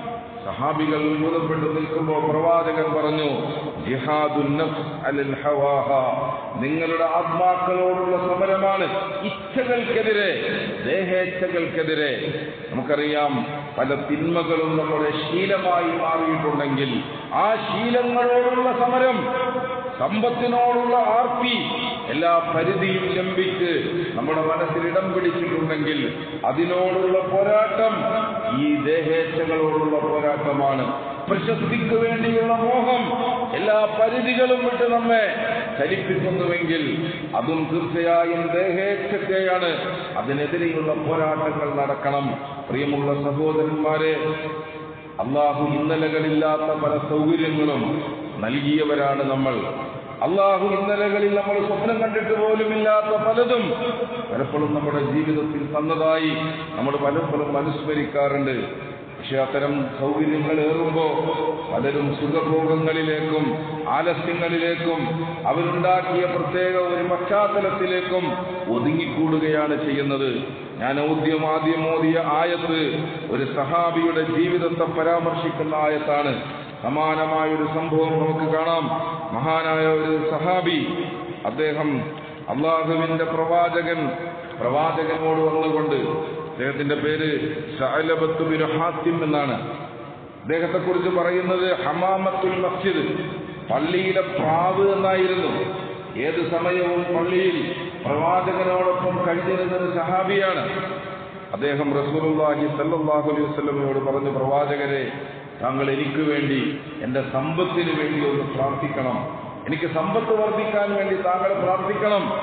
സഹാബികൾ മൂലപ്പെട്ട് നിൽക്കുമ്പോൾ പ്രവാചകൻ പറഞ്ഞു ജിഹാദുൻ നഫ്സ് അലൽ ഹവാഹ നിങ്ങളുടെ ആത്മാക്കളോടുള്ള സമരമാണ് ഇച്ഛകൾക്കെതിരെ ദേഹേച്ഛകൾക്കെതിരെ നമുക്കറിയാം പല തിന്മകളും നമ്മുടെ ശീലമായി മാറിയിട്ടുണ്ടെങ്കിൽ ആ ശീലങ്ങളോടുള്ള സമരം സമ്പത്തിനോടുള്ള ആർത്തി എല്ലാ പരിധിയും ലംഘിച്ച് നമ്മുടെ മനസ്സിൽ ഇടം പിടിച്ചിട്ടുണ്ടെങ്കിൽ അതിനോടുള്ള പോരാട്ടം ഈ ദേഹേച്ഛകളോടുള്ള പോരാട്ടമാണ് പ്രശസ്തിക്ക് വേണ്ടിയുള്ള മോഹം എല്ലാ പരിധികളും വിട്ട് നമ്മെ ചലിപ്പിക്കുന്നുവെങ്കിൽ അതും തീർച്ചയായും ദേഹേച്ഛത്തെയാണ് അതിനെതിരെയുള്ള പോരാട്ടങ്ങൾ നടക്കണം പ്രിയമുള്ള സഹോദരന്മാരെ അള്ളാഹു ഇന്നലകളില്ലാത്ത പല സൗകര്യങ്ങളും നൽകിയവരാണ് നമ്മൾ അള്ളാഹു ഇന്നലകളിൽ നമ്മൾ സ്വപ്നം കണ്ടിട്ട് പോലുമില്ലാത്ത പലതും പലപ്പോഴും നമ്മുടെ ജീവിതത്തിൽ തന്നതായി നമ്മൾ പലപ്പോഴും അനുസ്മരിക്കാറുണ്ട് പക്ഷെ അത്തരം സൗകര്യങ്ങൾ ഏറുമ്പോൾ പലരും സുഖഭോഗങ്ങളിലേക്കും ആലസ്യങ്ങളിലേക്കും അവരുണ്ടാക്കിയ പ്രത്യേക ഒരു പശ്ചാത്തലത്തിലേക്കും ഒതുങ്ങിക്കൂടുകയാണ് ചെയ്യുന്നത് ഞാൻ ഔദ്യം ആദ്യം ഓതിയ ആയത്ത് ഒരു സഹാബിയുടെ ജീവിതത്തെ പരാമർശിക്കുന്ന ആയത്താണ് സമാനമായ ഒരു സംഭവം നമുക്ക് കാണാം മഹാനായ ഒരു സഹാബി അദ്ദേഹം അള്ളാഹുവിന്റെ പ്രവാചകൻ പ്രവാചകനോട് വന്നുകൊണ്ട് അദ്ദേഹത്തിന്റെ പേര് സഅലബത്ത് ബിൻ ഹാത്തിം എന്നാണ് അദ്ദേഹത്തെ കുറിച്ച് പറയുന്നത് ഹമാമത്തുൽ മസ്ജിദ് പള്ളിയിലെ പ്രാവ് എന്നായിരുന്നു ഏത് സമയവും പള്ളിയിൽ പ്രവാചകനോടൊപ്പം കഴിഞ്ഞിരുന്നത് സഹാബിയാണ് അദ്ദേഹം റസൂലുള്ളാഹി സല്ലല്ലാഹു അലൈഹി വസല്ലമയോട് പറഞ്ഞു പ്രവാചകരെ താങ്കൾ എനിക്ക് വേണ്ടി എന്റെ സമ്പത്തിന് വേണ്ടി ഒന്ന് പ്രാർത്ഥിക്കണം എനിക്ക് സമ്പത്ത് വർദ്ധിക്കാൻ വേണ്ടി താങ്കൾ പ്രാർത്ഥിക്കണം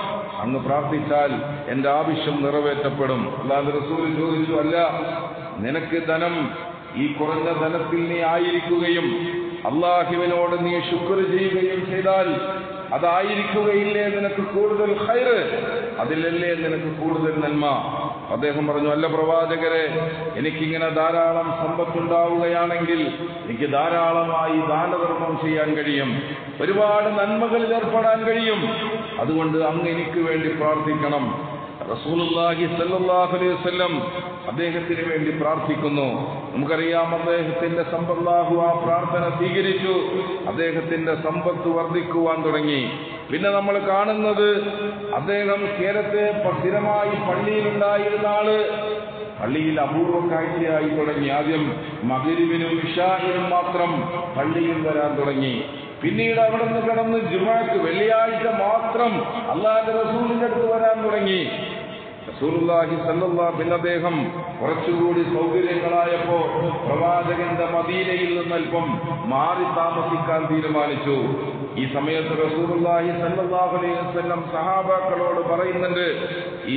അങ്ങ് പ്രാർത്ഥിച്ചാൽ എന്റെ ആവശ്യം നിറവേറ്റപ്പെടും അല്ലാതെ റസൂൽ ചോദിച്ചു അല്ല നിനക്ക് ധനം ഈ കുറഞ്ഞ ധനത്തിൽ നീ ആയിരിക്കുകയും അള്ളാഹുവിനോട് നീ ശുക്ർ ചെയ്യുകയും ചെയ്താൽ അതായിരിക്കുകയില്ലേ നിനക്ക് കൂടുതൽ ഹൈറ് അതിലല്ലേ നിനക്ക് കൂടുതൽ നന്മ അദ്ദേഹം പറഞ്ഞു അല്ല പ്രവാചകരെ എനിക്കിങ്ങനെ ധാരാളം സമ്പത്തുണ്ടാവുകയാണെങ്കിൽ എനിക്ക് ധാരാളമായി ദാനധർമ്മം ചെയ്യാൻ കഴിയും ഒരുപാട് നന്മകളിൽ ഏർപ്പെടാൻ കഴിയും അതുകൊണ്ട് അങ്ങ് എനിക്ക് വേണ്ടി പ്രാർത്ഥിക്കണം റസൂലുള്ളാഹി സല്ലല്ലാഹു അലൈഹി വസല്ലം അദ്ദേഹത്തിന് വേണ്ടി പ്രാർത്ഥിക്കുന്നു നമുക്കറിയാം അദ്ദേഹത്തിന്റെ സമ്പല്ലാഹു ആ പ്രാർത്ഥന സ്വീകരിച്ചു അദ്ദേഹത്തിന്റെ സമ്പത്ത് വർദ്ധിക്കുവാൻ തുടങ്ങി പിന്നെ നമ്മൾ കാണുന്നത് അദ്ദേഹം നേരത്തെ സ്ഥിരമായി പള്ളിയിലുണ്ടായിരുന്ന ആള് പള്ളിയിൽ അപൂർവ കാഴ്ചയായി തുടങ്ങി ആദ്യം മകരിവിനും ഇഷാഹിനും മാത്രം പള്ളിയിൽ വരാൻ തുടങ്ങി പിന്നീട് അവിടെ നിന്ന് കിടന്ന് ജുമാക്ക് വെള്ളിയാഴ്ച മാത്രം അള്ളാഹ് റസൂലിന്റെ അടുത്ത് വരാൻ തുടങ്ങി റസൂലുള്ളാഹി സല്ലല്ലാഹു പിന്നെ അദ്ദേഹം കുറച്ചുകൂടി സൗകര്യങ്ങളായപ്പോ പ്രവാചകന്റെ മദീനയിൽ നിന്ന് അല്പം മാറി താമസിക്കാൻ തീരുമാനിച്ചു ഈ സമയത്ത് റസൂലുള്ളാഹി സല്ലല്ലാഹു അലൈഹി വസല്ലം സഹാബാക്കളോട് പറയുന്നുണ്ട് ഈ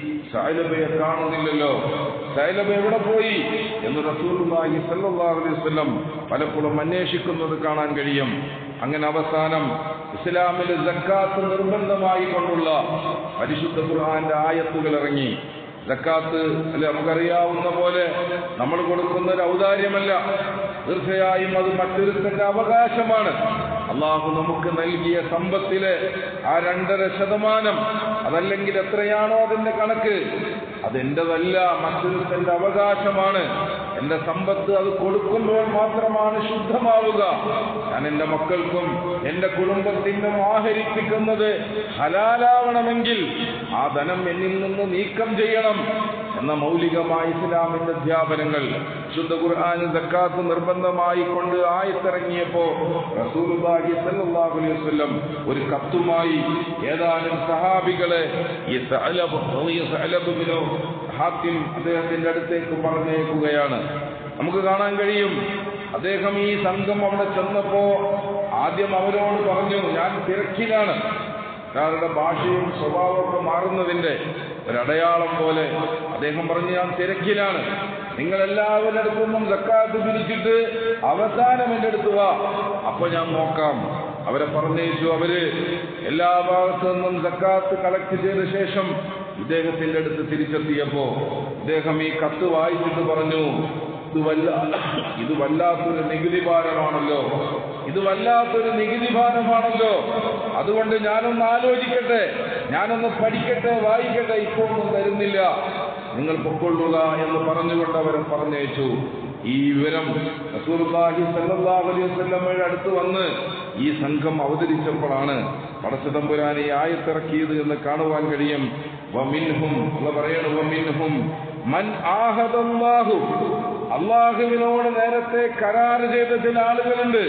സൈലബയെ കാണുന്നില്ലല്ലോ സൈലബ എവിടെ പോയി എന്ന് റസൂലുള്ളാഹി സല്ലല്ലാഹു അലൈഹി വസല്ലം പലപ്പോഴും അന്വേഷിക്കുന്നത് കാണാൻ കഴിയും അങ്ങനെ അവസാനം ഇസ്ലാമിൽ സക്കാത്ത് നിർബന്ധമായി കൊണ്ടുള്ള പരിശുദ്ധ ഖുർആന്റെ ആയത്തുകൾ ഇറങ്ങി സക്കാത്ത് അല്ലെ നമുക്കറിയാവുന്ന പോലെ നമ്മൾ കൊടുക്കുന്ന ഒരു ഔദാര്യമല്ല തീർച്ചയായും അത് മറ്റൊരുത്തന്റെ അവകാശമാണ് അള്ളാഹു നമുക്ക് നൽകിയ സമ്പത്തിലെ ആ രണ്ടര ശതമാനം അതല്ലെങ്കിൽ എത്രയാണോ അതിന്റെ കണക്ക് അതെന്റെതല്ല മറ്റൊരുത്തന്റെ അവകാശമാണ് എന്റെ സമ്പത്ത് അത് കൊടുക്കുമ്പോൾ മാത്രമാണ് ശുദ്ധമാവുക ഞാൻ എന്റെ മക്കൾക്കും എന്റെ കുടുംബത്തിനും ആഹരിപ്പിക്കുന്നത് ഹലാലാവണമെങ്കിൽ ആ ധനം എന്നിൽ നിന്ന് നീക്കം ചെയ്യണം എന്ന മൗലികമായ ഇസ്ലാമിന്റെ അധ്യാപനങ്ങൾ ശുദ്ധ ഖുർആൻ സക്കാത്ത് നിർബന്ധമായി കൊണ്ട് ആയത്തിറങ്ങിയപ്പോ റസൂലുള്ളാഹി സ്വല്ലല്ലാഹു അലൈഹി വസല്ലം ഒരു കത്തുമായി ഏതാനും സഹാബികളെ ഈ സഅലബ് ഈ സഅലബ് ബിനു ഹാത്തിം അദ്ദേഹത്തിന്റെ അടുത്തേക്ക് പറഞ്ഞേക്കുകയാണ് നമുക്ക് കാണാൻ കഴിയും അദ്ദേഹം ഈ സംഘം അവിടെ ചെന്നപ്പോ ആദ്യം അവരോട് പറഞ്ഞു ഞാൻ തിരക്കിലാണ് അവരുടെ ഭാഷയും സ്വഭാവമൊക്കെ മാറുന്നതിന്റെ ഒരടയാളം പോലെ അദ്ദേഹം പറഞ്ഞു ഞാൻ തിരക്കിലാണ് നിങ്ങൾ എല്ലാവരുടെ അടുത്തുനിന്നും സക്കാത്ത് പിരിച്ചിട്ട് അവസാനം എൻ്റെ അടുത്ത് വാ അപ്പൊ ഞാൻ നോക്കാം അവരെ പറഞ്ഞയച്ചു അവര് എല്ലാ ഭാഗത്തു നിന്നും സക്കാത്ത് കളക്ട് ചെയ്ത ശേഷം ഇദ്ദേഹത്തിന്റെ അടുത്ത് തിരിച്ചെത്തിയപ്പോ ഇദ്ദേഹം ഈ കത്ത് വായിച്ചിട്ട് പറഞ്ഞു ഇത് വല്ല ഇത് വല്ലാത്തൊരു നികുതി ഭാരമാണല്ലോ ഇത് വല്ലാത്തൊരു നികുതി ഭാരമാണല്ലോ അതുകൊണ്ട് ഞാനൊന്ന് ആലോചിക്കട്ടെ ഞാനൊന്ന് പഠിക്കട്ടെ വായിക്കട്ടെ ഇപ്പോൾ ഒന്നും തരുന്നില്ല നിങ്ങൾ പൊക്കൊള്ളുക എന്ന് പറഞ്ഞുകൊണ്ട് അവരെ പറഞ്ഞയച്ചു ഈ വിവരം റസൂലുള്ളാഹി സല്ലല്ലാഹു അലൈഹി വസല്ലമയുടെ അടുത്ത് വന്ന് ഈ സംഘം അവതരിച്ചപ്പോഴാണ് പടച്ചതമ്പുരാൻ ഈ ആയത്തിറക്കിയത് എന്ന് കാണുവാൻ കഴിയും വമിൻഹും അല്ല പറയണ വമിൻഹും മൻ ആഹദല്ലാഹു അള്ളാഹുവിനോട് നേരത്തെ കരാർ ചെയ്ത ചില ആളുകളുണ്ട്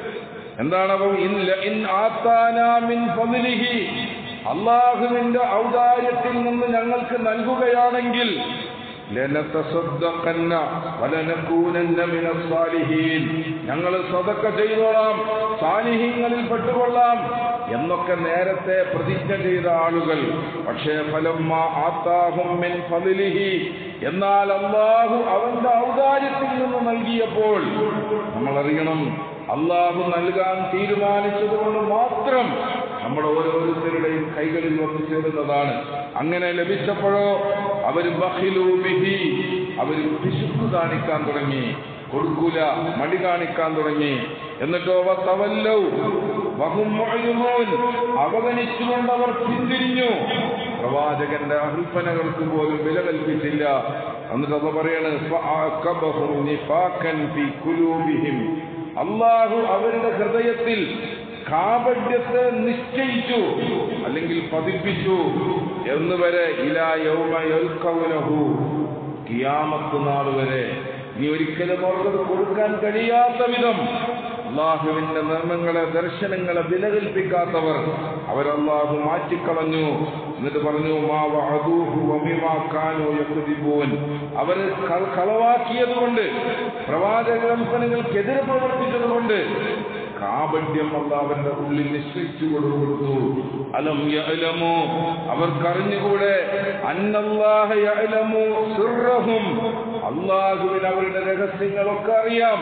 എന്താണ് അപ്പം ഇൻ ല- ഇൻ ആത്താനാ മിൻ ഫദ്ലിഹി അള്ളാഹുവിന്റെ ഔദാര്യത്തിൽ നിന്ന് ഞങ്ങൾക്ക് നൽകുകയാണെങ്കിൽ ലനതസദ്ദഖന്ന വലനകൂനന്ന മിനസ് സാലിഹീൻ ഞങ്ങൾ സദക്ക ചെയ്തോളാം സാലിഹീങ്ങളിൽ പെട്ടുകൊള്ളാം എന്നൊക്കെ നേരത്തെ പ്രതിജ്ഞ ചെയ്ത ആളുകൾ പക്ഷേ ഫലമ്മ ആത്താഹും മിൻ ഫദ്ലിഹി എന്നാൽ അള്ളാഹു അവന്റെ ഔദാര്യത്തിൽ നിന്ന് നൽകിയപ്പോൾ നമ്മൾ അറിയണം അള്ളാഹു നൽകാൻ തീരുമാനിച്ചതുകൊണ്ട് മാത്രം നമ്മുടെ ഓരോരുത്തരുടെയും കൈകളിൽ വന്നു ചേരുന്നതാണ് അങ്ങനെ ലഭിച്ചപ്പോഴോ അവർ ബഹിലൂബിഹി അവർ പിശുക്ക് കാണിക്കാൻ തുടങ്ങി കൊടുക്കൂല മടി കാണിക്കാൻ തുടങ്ങി എന്നിട്ടോ അവ തവല്ലൗ വഹും മുഅ്രിദൂൻ. അവഗണിച്ചുകൊണ്ട് അവർ പിന്തിരിഞ്ഞു പ്രവാചകന്റെ അഹൽപ്പനകൾക്ക് പോലും വില കൽപ്പിച്ചില്ല എന്നിട്ട് അത് പറയാണ് ഫഅഖബഹും നിഫാഖൻ ഫീ ഖുലൂബിഹിം. അള്ളാഹു അവരുടെ ഹൃദയത്തിൽ കാപട്യത്തെ നിശ്ചയിച്ചു അല്ലെങ്കിൽ പതിപ്പിച്ചു എന്ന് വരെ ഇലാ യൗമ യൽഖൗനഹു കിയാമത്ത് നാൾ വരെ നീ ഒരിക്കലും അവർക്കത് കൊടുക്കാൻ കഴിയാത്ത വിധം അള്ളാഹുവിന്റെ നിയമങ്ങളെ ദർശനങ്ങളെ വിലകൽപ്പിക്കാത്തവർ അവരല്ലാഹു മാറ്റിക്കളഞ്ഞു എന്നിട്ട് പറഞ്ഞു മാ വഅദൂഹു വമിമാ കാനൂ യക്ദിബൂൻ അവര് കള- കളവാക്കിയതുകൊണ്ട് പ്രവാചക കൽപ്പനകൾക്കെതിരെ പ്രവർത്തിച്ചതുകൊണ്ട് കാപട്യം അല്ല അവന്റെ ഉള്ളിൽ നിശ്ചയിച്ചു കൊടുത്തു അലം യഅലമു അവർക്കറിഞ്ഞുകൂടെ അന്നല്ലാഹ യഅലമു സിർറഹും അള്ളാഹുവിന് അവരുടെ രഹസ്യങ്ങളൊക്കെ അറിയാം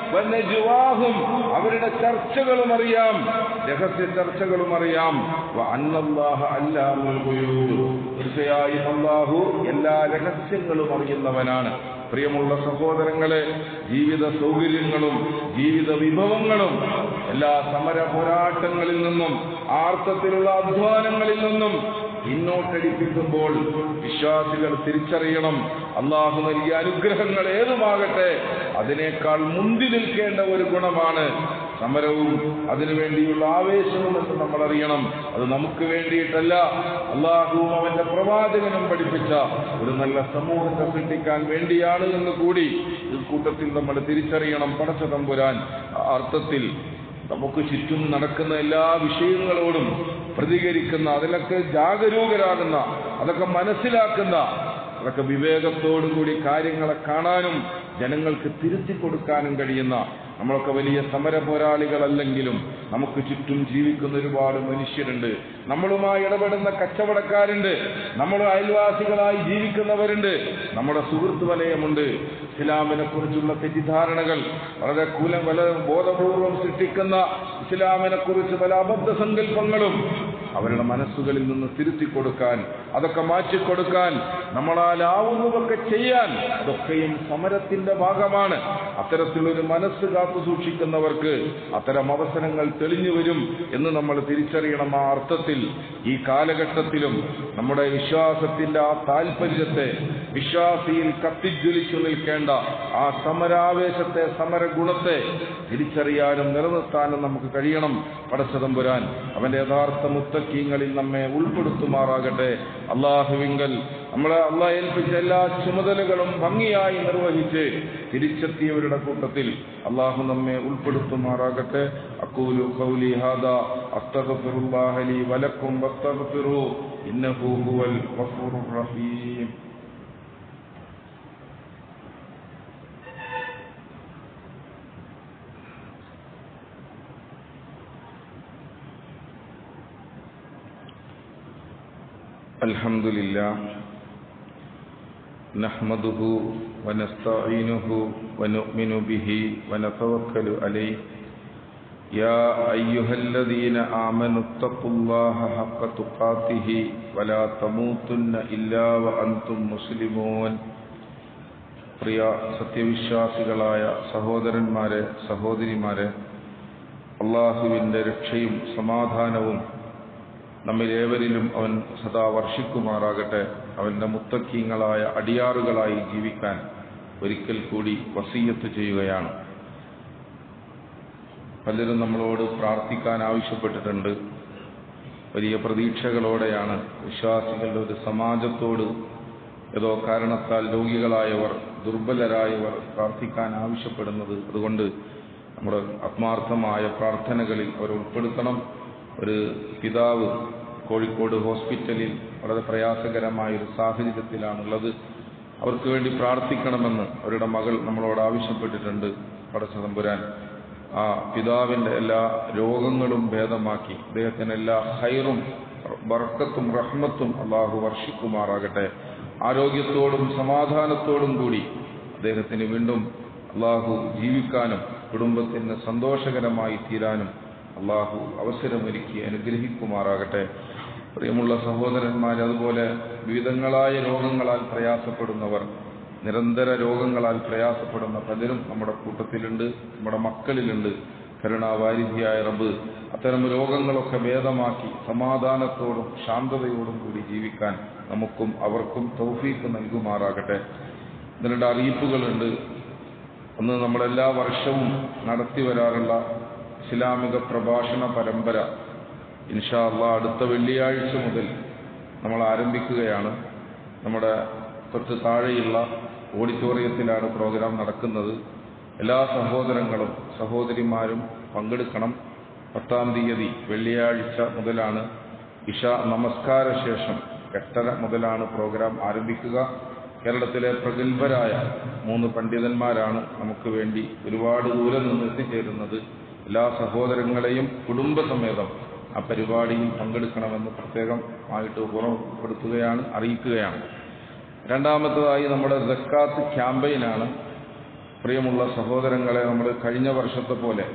വനജ്വാഹും അവരുടെ ചർച്ചകളും അറിയാം രഹസ്യ ചർച്ചകളും അറിയാം വ അന്നല്ലാഹ അല്ലാമുൽ ഗുയൂബ് തീർച്ചയായും അള്ളാഹു എല്ലാ രഹസ്യങ്ങളും അറിയുന്നവനാണ് പ്രിയമുള്ള സഹോദരങ്ങളെ ജീവിത സൗകര്യങ്ങളും ജീവിത വിഭവങ്ങളും എല്ലാ സമര പോരാട്ടങ്ങളിൽ നിന്നും ആർത്ഥത്തിലുള്ള അധ്വാനങ്ങളിൽ നിന്നും പിന്നോട്ടടിപ്പിക്കുമ്പോൾ വിശ്വാസികൾ തിരിച്ചറിയണം അള്ളാഹു നൽകിയ അനുഗ്രഹങ്ങൾ ഏതുമാകട്ടെ അതിനേക്കാൾ മുന്തി നിൽക്കേണ്ട ഒരു ഗുണമാണ് സമരവും അതിനുവേണ്ടിയുള്ള ആവേശവും എന്ന് നമ്മൾ അറിയണം അത് നമുക്ക് വേണ്ടിയിട്ടല്ല അള്ളാഹുവും അവന്റെ പ്രവാചകനും പഠിപ്പിച്ച ഒരു നല്ല സമൂഹത്തെ സൃഷ്ടിക്കാൻ വേണ്ടിയാണ് എന്ന് കൂടി ഈ കൂട്ടത്തിൽ നമ്മൾ തിരിച്ചറിയണം പടച്ച തമ്പുരാൻ ആ അർത്ഥത്തിൽ നമുക്ക് ചുറ്റും നടക്കുന്ന എല്ലാ വിഷയങ്ങളോടും പ്രതികരിക്കുന്ന അതിലൊക്കെ ജാഗരൂകരാകുന്ന അതൊക്കെ മനസ്സിലാക്കുന്ന അതൊക്കെ വിവേകത്തോടു കൂടി കാര്യങ്ങളെ കാണാനും ജനങ്ങൾക്ക് തിരുത്തി കൊടുക്കാനും കഴിയുന്ന നമ്മളൊക്കെ വലിയ സമര പോരാളികളല്ലെങ്കിലും നമുക്ക് ചുറ്റും ജീവിക്കുന്ന ഒരുപാട് മനുഷ്യരുണ്ട് നമ്മളുമായി ഇടപെടുന്ന കച്ചവടക്കാരുണ്ട് നമ്മൾ അയൽവാസികളായി ജീവിക്കുന്നവരുണ്ട് നമ്മുടെ സുഹൃത്ത് വലയമുണ്ട് ഇസ്ലാമിനെ കുറിച്ചുള്ള തെറ്റിദ്ധാരണകൾ വളരെ കൂലം വല ബോധപൂർവം സൃഷ്ടിക്കുന്ന ഇസ്ലാമിനെ കുറിച്ച് പല അബദ്ധ സങ്കല്പങ്ങളും അവരുടെ മനസ്സുകളിൽ നിന്ന് തിരുത്തി കൊടുക്കാൻ അതൊക്കെ മാറ്റിക്കൊടുക്കാൻ നമ്മളാലാവുന്നതൊക്കെ ചെയ്യാൻ അതൊക്കെയും സമരത്തിന്റെ ഭാഗമാണ് അത്തരത്തിലൊരു മനസ്സ് കാത്തു സൂക്ഷിക്കുന്നവർക്ക് അത്തരം അവസരങ്ങൾ തെളിഞ്ഞു വരും എന്ന് നമ്മൾ തിരിച്ചറിയണം ആ അർത്ഥത്തിൽ ഈ കാലഘട്ടത്തിലും നമ്മുടെ വിശ്വാസത്തിന്റെ ആ താല്പര്യത്തെ വിശ്വാസിയിൽ കത്തിജ്വലിച്ചു നിൽക്കേണ്ട ആ സമരാവേശത്തെ സമരഗുണത്തെ തിരിച്ചറിയാനും നിലനിർത്താനും നമുക്ക് കഴിയണം പടച്ചതമ്പുരാൻ അവന്റെ യഥാർത്ഥ മുത്തക്കീങ്ങളിൽ നമ്മെ ഉൾപ്പെടുത്തുമാറാകട്ടെ അള്ളാഹുവിങ്കൽ നമ്മളെ അള്ളാഹ് ഏൽപ്പിച്ച എല്ലാ ചുമതലകളും ഭംഗിയായി നിർവഹിച്ച് തിരിച്ചെത്തിയവരുടെ കൂട്ടത്തിൽ അള്ളാഹു നമ്മെ ഉൾപ്പെടുത്തുമാറാകട്ടെ അക്കൂലു ഖൗലി ഹാദ അസ്തഗ്ഫിറുല്ലാഹ ലി വലക്കും വസ്തഗ്ഫിറു ഇന്നഹു ഹുവൽ ഗഫൂറുർ റഹീം الحمد لله نحمده ونستعينه ونؤمن به ونتوكل عليه يا أيها الذين آمنوا اتقوا الله حق تقاته ولا تموتن إلا وأنتم مسلمون പ്രിയ സത്യവിശ്വാസികളായ സഹോദരന്മാരെ സഹോദരിമാരെ അള്ളാഹുവിൻ്റെ രക്ഷയും സമാധാനവും നമ്മിലേവരിലും അവൻ സദാ വർഷിക്കുമാറാകട്ടെ അവന്റെ മുത്തക്കീങ്ങളായ അടിയാറുകളായി ജീവിക്കാൻ ഒരിക്കൽ കൂടി വസീയത്ത് ചെയ്യുകയാണ് പലരും നമ്മളോട് പ്രാർത്ഥിക്കാൻ ആവശ്യപ്പെട്ടിട്ടുണ്ട് വലിയ പ്രതീക്ഷകളോടെയാണ് വിശ്വാസികളുടെ ഒരു സമാജത്തോട് ഏതോ കാരണത്താൽ രോഗികളായവർ ദുർബലരായവർ പ്രാർത്ഥിക്കാൻ ആവശ്യപ്പെടുന്നത് അതുകൊണ്ട് നമ്മുടെ ആത്മാർത്ഥമായ പ്രാർത്ഥനകളിൽ അവർ ഉൾപ്പെടുത്തണം ഒരു പിതാവ് കോഴിക്കോട് ഹോസ്പിറ്റലിൽ വളരെ പ്രയാസകരമായ ഒരു സാഹചര്യത്തിലാണുള്ളത് അവർക്ക് വേണ്ടി പ്രാർത്ഥിക്കണമെന്ന് അവരുടെ മകൾ നമ്മളോട് ആവശ്യപ്പെട്ടിട്ടുണ്ട് പടച്ചതമ്പുരാൻ ആ പിതാവിന്റെ എല്ലാ രോഗങ്ങളും ഭേദമാക്കി അദ്ദേഹത്തിന് എല്ലാ ഹൈറും ബർക്കത്തും റഹ്മത്തും അള്ളാഹു വർഷിക്കുമാറാകട്ടെ ആരോഗ്യത്തോടും സമാധാനത്തോടും കൂടി അദ്ദേഹത്തിന് വീണ്ടും അള്ളാഹു ജീവിക്കാനും കുടുംബത്തിന് സന്തോഷകരമായി തീരാനും അള്ളാഹു അവസരമൊരുക്കി അനുഗ്രഹിക്കുമാറാകട്ടെ പ്രിയമുള്ള സഹോദരന്മാർ അതുപോലെ വിവിധങ്ങളായ രോഗങ്ങളാൽ പ്രയാസപ്പെടുന്നവർ നിരന്തര രോഗങ്ങളാൽ പ്രയാസപ്പെടുന്ന പലരും നമ്മുടെ കൂട്ടത്തിലുണ്ട് നമ്മുടെ മക്കളിലുണ്ട് കരുണാവാരിധിയായ റബ്ബ് അത്തരം രോഗങ്ങളൊക്കെ ഭേദമാക്കി സമാധാനത്തോടും ശാന്തതയോടും കൂടി ജീവിക്കാൻ നമുക്കും അവർക്കും തൗഫീക്ക് നൽകുമാറാകട്ടെ ഇതിനുണ്ട് അറിയിപ്പുകളുണ്ട് ഒന്ന് നമ്മളെല്ലാ വർഷവും നടത്തി വരാറുള്ള ഇസ്ലാമിക പ്രഭാഷണ പരമ്പര ഇൻഷാ അള്ളാ അടുത്ത വെള്ളിയാഴ്ച മുതൽ നമ്മൾ ആരംഭിക്കുകയാണ് നമ്മുടെ തൊട്ട് താഴെയുള്ള ഓഡിറ്റോറിയത്തിലാണ് പ്രോഗ്രാം നടക്കുന്നത് എല്ലാ സഹോദരങ്ങളും സഹോദരിമാരും പങ്കെടുക്കണം പത്താം തീയതി വെള്ളിയാഴ്ച മുതലാണ് ഇഷ നമസ്കാര ശേഷം എട്ടര മുതലാണ് പ്രോഗ്രാം ആരംഭിക്കുക കേരളത്തിലെ പ്രഗത്ഭരായ മൂന്ന് പണ്ഡിതന്മാരാണ് നമുക്ക് വേണ്ടി ഒരുപാട് ദൂരെ നിന്ന് എത്തിച്ചേരുന്നത് എല്ലാ സഹോദരങ്ങളെയും കുടുംബസമേതം ആ പരിപാടിയിൽ പങ്കെടുക്കണമെന്ന് പ്രത്യേകം ആയിട്ട് ഉറപ്പെടുത്തുകയാണ് അറിയിക്കുകയാണ് രണ്ടാമത്തതായി നമ്മുടെ ജക്കാത്ത് ക്യാമ്പയിനാണ് പ്രിയമുള്ള സഹോദരങ്ങളെ നമ്മൾ കഴിഞ്ഞ വർഷത്തെ പോലെ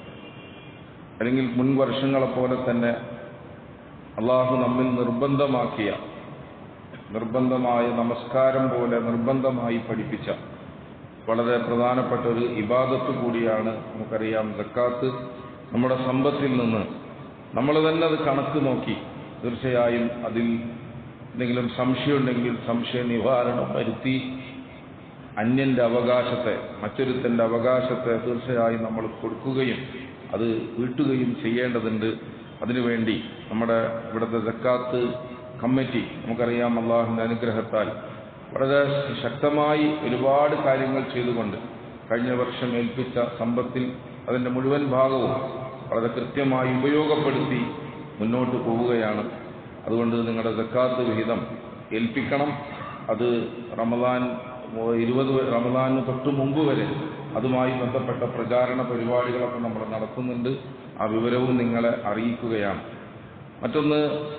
അല്ലെങ്കിൽ മുൻ വർഷങ്ങളെ പോലെ തന്നെ അള്ളാഹു നമ്മിൽ നിർബന്ധമാക്കിയ നിർബന്ധമായ നമസ്കാരം പോലെ നിർബന്ധമായി പഠിപ്പിച്ച വളരെ പ്രധാനപ്പെട്ട ഒരു ഇബാദത്ത് കൂടിയാണ് നമുക്കറിയാം ജക്കാത്ത് നമ്മുടെ സമ്പത്തിൽ നിന്ന് നമ്മൾ തന്നെ അത് കണക്ക് നോക്കി തീർച്ചയായും അതിൽ എന്തെങ്കിലും സംശയമുണ്ടെങ്കിൽ സംശയ നിവാരണം വരുത്തി അന്യന്റെ അവകാശത്തെ മറ്റൊരുത്തന്റെ അവകാശത്തെ തീർച്ചയായും നമ്മൾ കൊടുക്കുകയും അത് വീട്ടുകയും ചെയ്യേണ്ടതുണ്ട് അതിനുവേണ്ടി നമ്മുടെ ഇവിടുത്തെ ജക്കാത്ത് കമ്മിറ്റി നമുക്കറിയാം അള്ളാഹുവിന്റെ അനുഗ്രഹത്താൽ വളരെ ശക്തമായി ഒരുപാട് കാര്യങ്ങൾ ചെയ്തുകൊണ്ട് കഴിഞ്ഞ വർഷം ഏൽപ്പിച്ച സമ്പത്തിൽ അതിന്റെ മുഴുവൻ ഭാഗവും വളരെ കൃത്യമായി ഉപയോഗപ്പെടുത്തി മുന്നോട്ട് പോവുകയാണ് അതുകൊണ്ട് നിങ്ങളുടെ ജക്കാത്ത് വിഹിതം ഏൽപ്പിക്കണം അത് റമദാൻ ഇരുപത് റമദാന് തൊട്ട് മുമ്പ് വരെ അതുമായി ബന്ധപ്പെട്ട പ്രചാരണ പരിപാടികളൊക്കെ നമ്മൾ നടത്തുന്നുണ്ട് ആ വിവരവും നിങ്ങളെ അറിയിക്കുകയാണ് മറ്റൊന്ന്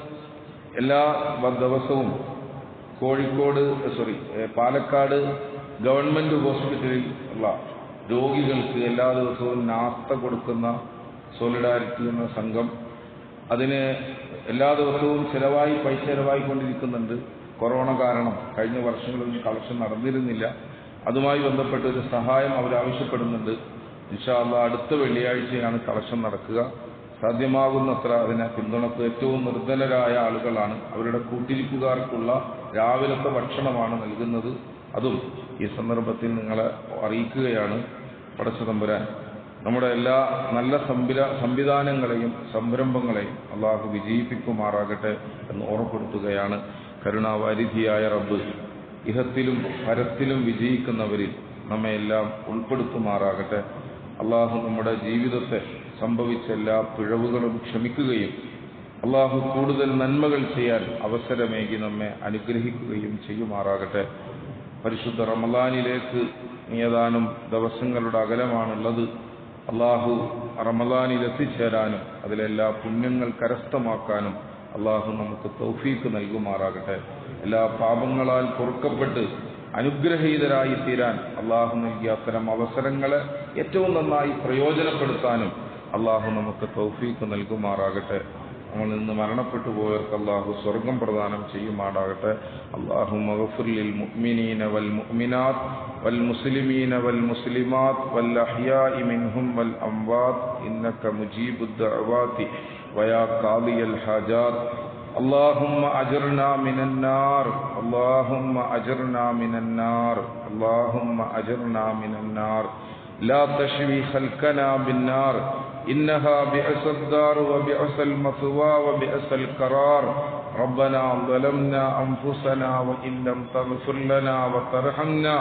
എല്ലാ ദിവസവും കോഴിക്കോട് സോറി പാലക്കാട് ഗവൺമെന്റ് ഹോസ്പിറ്റലിൽ ഉള്ള രോഗികൾക്ക് എല്ലാ ദിവസവും നാസ്ത കൊടുക്കുന്ന സോളിഡാരിറ്റി എന്ന സംഘം അതിന് എല്ലാ ദിവസവും ചിലവായി പൈസ ചിലവായിക്കൊണ്ടിരിക്കുന്നുണ്ട് കൊറോണ കാരണം കഴിഞ്ഞ വർഷങ്ങളിൽ കളക്ഷൻ നടന്നിരുന്നില്ല അതുമായി ബന്ധപ്പെട്ട ഒരു സഹായം അവർ ആവശ്യപ്പെടുന്നുണ്ട് ഇൻഷാല്ല അടുത്ത വെള്ളിയാഴ്ചയാണ് കളക്ഷൻ നടക്കുക സാധ്യമാകുന്നത്ര അതിനെ പിന്തുണക്ക് ഏറ്റവും നിർധനരായ ആളുകളാണ് അവരുടെ കൂട്ടിരിപ്പുകാർക്കുള്ള രാവിലത്തെ ഭക്ഷണമാണ് നൽകുന്നത് അതും ഈ സന്ദർഭത്തിൽ നിങ്ങളെ അറിയിക്കുകയാണ് പടച്ചതമ്പുരാൻ നമ്മുടെ എല്ലാ നല്ല സംവിധ സംവിധാനങ്ങളെയും സംരംഭങ്ങളെയും അള്ളാഹു വിജയിപ്പിക്കുമാറാകട്ടെ എന്ന് ഓർമ്മപ്പെടുത്തുകയാണ് കരുണാവാരിധിയായ റബ്ബ് ഇഹത്തിലും പരത്തിലും വിജയിക്കുന്നവരിൽ നമ്മയെല്ലാം ഉൾപ്പെടുത്തുമാറാകട്ടെ അള്ളാഹു നമ്മുടെ ജീവിതത്തെ സംഭവിച്ച എല്ലാ പിഴവുകളും ക്ഷമിക്കുകയും അള്ളാഹു കൂടുതൽ നന്മകൾ ചെയ്യാൻ അവസരമേകി നമ്മെ അനുഗ്രഹിക്കുകയും ചെയ്യുമാറാകട്ടെ പരിശുദ്ധ റമലാനിലേക്ക് ഏതാനും ദിവസങ്ങളുടെ അകലമാണുള്ളത് അള്ളാഹു റമലാനിൽ എത്തിച്ചേരാനും അതിലെല്ലാ പുണ്യങ്ങൾ കരസ്ഥമാക്കാനും അള്ളാഹു നമുക്ക് തൗഫീക്ക് നൽകുമാറാകട്ടെ എല്ലാ പാപങ്ങളാൽ പൊറുക്കപ്പെട്ട് അനുഗ്രഹീതരായി തീരാൻ അള്ളാഹു നൽകിയ അത്തരം അവസരങ്ങളെ ഏറ്റവും നന്നായി പ്രയോജനപ്പെടുത്താനും അള്ളാഹു നമുക്ക് തൗഫീക്ക് നൽകുമാറാകട്ടെ നമ്മൾ നിന്ന് മരണപ്പെട്ടു പോയവർക്ക് അള്ളാഹു സ്വർഗം പ്രദാനം ചെയ്യുമാറാകട്ടെ അള്ളാഹു മഗഫുലിൽ മുഅ്മിനീന വൽ മുഅ്മിനാത്ത് വൽ മുസ്ലിമീന വൽ മുസ്ലിമാത്ത് വൽ അഹ്യാഇ മിൻഹും വൽ അംവാത്ത് ഇന്നക മുജീബുദ് ദഅവാതി വയാ ഖാദിയൽ ഹാജാത്ത് اللهم أجرنا من النار اللهم أجرنا من النار اللهم أجرنا من النار لا تشوي خلقنا بالنار إنها بئس الدار وبئس المثوى وبئس القرار ربنا ظلمنا أنفسنا وإن لم تغفر لنا وترحمنا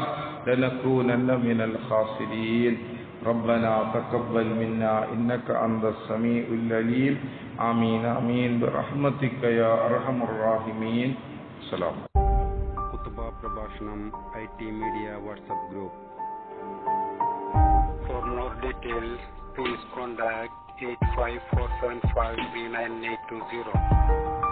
لنكونن من الخاسرين ربنا تقبل منا إنك أنت السميع العليم آمين آمين برحمتك يا أرحم الراحمين سلام കുത്തുബ പ്രഭാഷണം I T media WhatsApp group For more details, please contact 85475 3980.